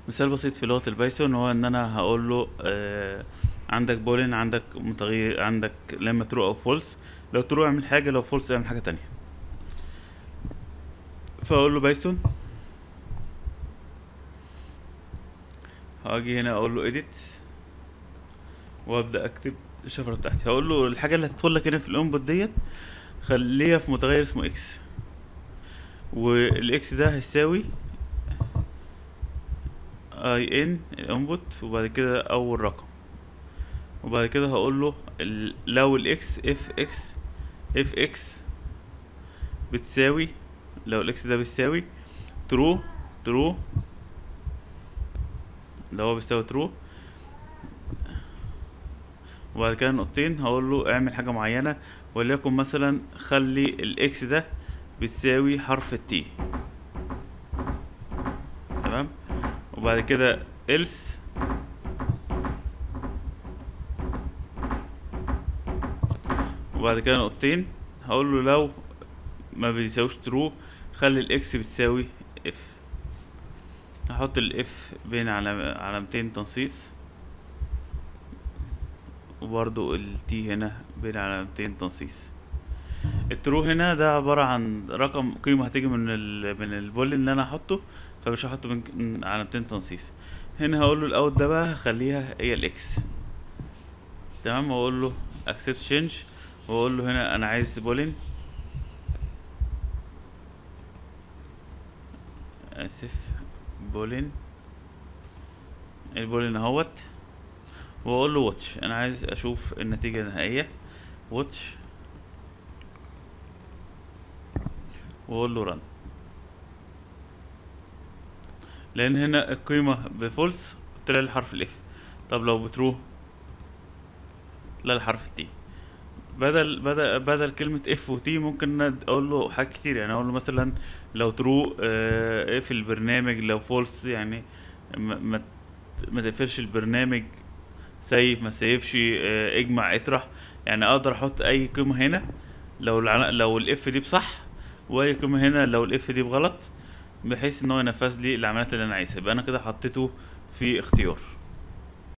مثال بسيط في لغة البايثون هو ان انا هقول له آه عندك بولين عندك متغير عندك لما ترو او فولس لو ترو اعمل حاجة لو فولس اعمل حاجة تانية فاقول له بايثون هاجي هنا اقول له edit وابدا اكتب الشفره بتاعتي هقول له الحاجه اللي هتدخل لك هنا في الانبوت ديت خليها في متغير اسمه اكس والاكس ده هيساوي اي ان الانبوت وبعد كده اول رقم وبعد كده هقول له ال- لو الاكس اف اكس اف اكس بتساوي لو الاكس ده بيساوي ترو ترو لو هو بيساوي ترو وبعد كده نقطتين هقول له اعمل حاجة معينة وليكن مثلا خلي الاكس ده بتساوي حرف التي تمام وبعد كده else وبعد كده نقطتين هقول له لو ما بيساويش ترو خلي الاكس بتساوي اف هحط الاف بين علام- علامتين تنصيص وبرضو التي هنا بين علامتين تنصيص الترو هنا ده عبارة عن رقم قيمة هتيجي من ال من البول اللي انا هحطه فمش هحطه من من علامتين تنصيص هنا هقول له الاوت ده بقى هخليها هي الاكس تمام واقول له accept change واقول له هنا انا عايز بولين اسف بولين البولين اهوت واقول له واتش انا عايز اشوف النتيجة النهائية واتش واقول له رن لان هنا القيمة بفولس طلع لي حرف الاف طب لو بترو طلع لي حرف التي بدل بدل بدل كلمة اف وتي ممكن اقول له حاجات كتير يعني اقول له مثلا لو ترو اقفل البرنامج لو فولس يعني ما ما ت- ما تقفلش البرنامج سيف ما سيفش آه، اجمع اطرح يعني اقدر احط اي قيمة هنا لو العلا- لو الاف دي بصح واي قيمة هنا لو الاف دي بغلط بحيث ان هو ينفذ لي العمليات اللي انا عايزها يبقى انا كده حطيته في اختيار